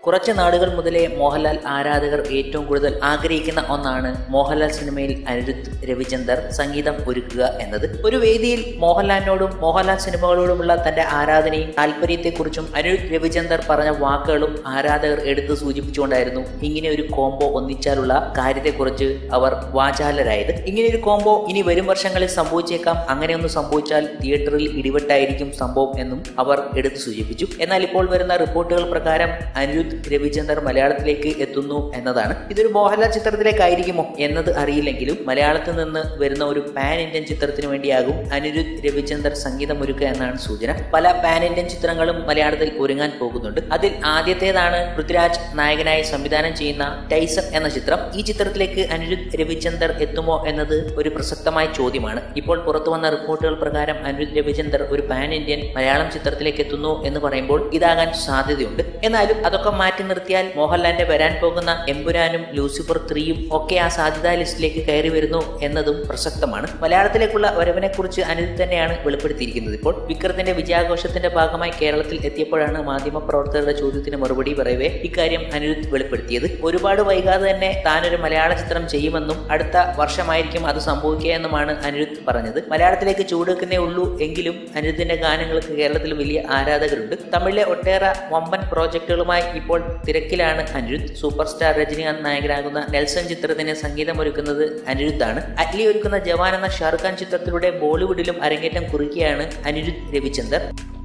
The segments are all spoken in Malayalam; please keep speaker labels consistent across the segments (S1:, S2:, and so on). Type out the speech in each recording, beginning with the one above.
S1: കുറച്ച് നാടുകൾ മുതലേ മോഹൻലാൽ ആരാധകർ ഏറ്റവും കൂടുതൽ ആഗ്രഹിക്കുന്ന ഒന്നാണ് മോഹൻലാൽ സിനിമയിൽ അനിരുദ്ധ് രവിചന്ദർ സംഗീതം ഒരുക്കുക എന്നത് ഒരു വേദിയിൽ മോഹൻലാലിനോടും മോഹൻലാൽ സിനിമകളോടുമുള്ള തന്റെ ആരാധനയും താല്പര്യത്തെക്കുറിച്ചും അനിരുദ്ധ് രവിചന്ദർ പറഞ്ഞ വാക്കുകളും ആരാധകർ എടുത്തു സൂചിപ്പിച്ചുകൊണ്ടായിരുന്നു ഇങ്ങനെ ഒരു കോംബോ ഒന്നിച്ചാലുള്ള കാര്യത്തെക്കുറിച്ച് അവർ വാചാലരായത് ഇങ്ങനെ ഒരു കോംബോ ഇനി വരും വർഷങ്ങളിൽ സംഭവിച്ചേക്കാം അങ്ങനെയൊന്നും സംഭവിച്ചാൽ തിയേറ്ററിൽ ഇടിവെട്ടായിരിക്കും സംഭവം എന്നും അവർ എടുത്തു സൂചിപ്പിച്ചു എന്നാൽ ഇപ്പോൾ വരുന്ന റിപ്പോർട്ടുകൾ പ്രകാരം അനിരുദ്ധ് രവിചന്ദർ മലയാളത്തിലേക്ക് എത്തുന്നു എന്നതാണ് ഇതൊരു മോഹൻലാൽ ചിത്രത്തിലേക്കായിരിക്കുമോ എന്നത് അറിയില്ലെങ്കിലും മലയാളത്തിൽ നിന്ന് വരുന്ന ഒരു പാൻ ഇന്ത്യൻ ചിത്രത്തിന് വേണ്ടിയാകും അനിരുദ്ധ് രവിചന്ദർ സംഗീതമൊരുക്കുക എന്നാണ് സൂചന പല പാൻ ഇന്ത്യൻ ചിത്രങ്ങളും മലയാളത്തിൽ ഒരുങ്ങാൻ പോകുന്നുണ്ട് അതിൽ ആദ്യത്തേതാണ് പൃഥ്വിരാജ് നായകനായി സംവിധാനം ചെയ്യുന്ന ടൈസൺ എന്ന ചിത്രം ഈ ചിത്രത്തിലേക്ക് അനിരുദ്ധ് രവിചന്ദർ എത്തുമോ എന്നത് ഒരു പ്രസക്തമായ ചോദ്യമാണ് ഇപ്പോൾ പുറത്തു വന്ന റിപ്പോർട്ടുകൾ പ്രകാരം അനിരുദ്ധ് രവിചന്ദർ ഒരു പാൻ ഇന്ത്യൻ മലയാളം ചിത്രത്തിലേക്ക് എത്തുന്നു എന്ന് പറയുമ്പോൾ ഇതാകാൻ സാധ്യതയുണ്ട് എന്നാലും അതൊക്കെ മാറ്റി നിർത്തിയാൽ മോഹൻലാലിന്റെ വരാൻ പോകുന്ന എമ്പുരാനും ലൂസിഫർ ത്രീയും ഒക്കെ ആ സാധ്യതാ ലിസ്റ്റിലേക്ക് കയറി വരുന്നു എന്നതും പ്രസക്തമാണ് മലയാളത്തിലേക്കുള്ള വരവിനെ കുറിച്ച് അനിരുദ്ധ് തന്നെയാണ് വെളിപ്പെടുത്തിയിരിക്കുന്നത് ഇപ്പോൾ വിക്രത്തിന്റെ വിജയാഘോഷത്തിന്റെ ഭാഗമായി കേരളത്തിൽ എത്തിയപ്പോഴാണ് മാധ്യമ പ്രവർത്തകരുടെ ചോദ്യത്തിന് മറുപടി പറയവേ ഇക്കാര്യം അനിരുദ്ധ് വെളിപ്പെടുത്തിയത് ഒരുപാട് വൈകാതെ തന്നെ താനൊരു മലയാള ചിത്രം ചെയ്യുമെന്നും അടുത്ത വർഷമായിരിക്കും അത് സംഭവിക്കുക എന്നുമാണ് അനിരുദ്ധ് പറഞ്ഞത് മലയാളത്തിലേക്ക് ചൂടെക്കുന്നേ ഉള്ളൂ എങ്കിലും അനിരുദ്ധിന്റെ ഗാനങ്ങൾക്ക് കേരളത്തിൽ വലിയ ആരാധകരുണ്ട് തമിഴിലെ ഒട്ടേറെ വമ്പൻ പ്രോജക്റ്റുകളുമായി ഇപ്പോൾ തിരക്കിലാണ് അനിരുദ്ധ് സൂപ്പർ സ്റ്റാർ രജനീകാന്ത് നായകനാകുന്ന നെൽസൺ ചിത്രത്തിന് സംഗീതമൊരുക്കുന്നത് അനിരുദ്ധാണ് അറ്റ്ലി ഒരുക്കുന്ന ജവാൻ എന്ന ഷാറുഖ് ഖാൻ ചിത്രത്തിലൂടെ ബോളിവുഡിലും അരങ്ങേറ്റം കുറിക്കുകയാണ് അനിരുദ്ധ് രവിചന്ദർ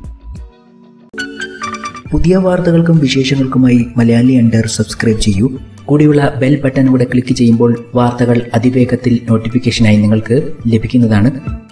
S2: പുതിയ വാർത്തകൾക്കും വിശേഷങ്ങൾക്കുമായി മലയാളി അണ്ടർ സബ്സ്ക്രൈബ് ചെയ്യൂ കൂടിയുള്ള ബെൽ ബട്ടൺ കൂടെ ക്ലിക്ക് ചെയ്യുമ്പോൾ വാർത്തകൾ അതിവേഗത്തിൽ നോട്ടിഫിക്കേഷനായി നിങ്ങൾക്ക് ലഭിക്കുന്നതാണ്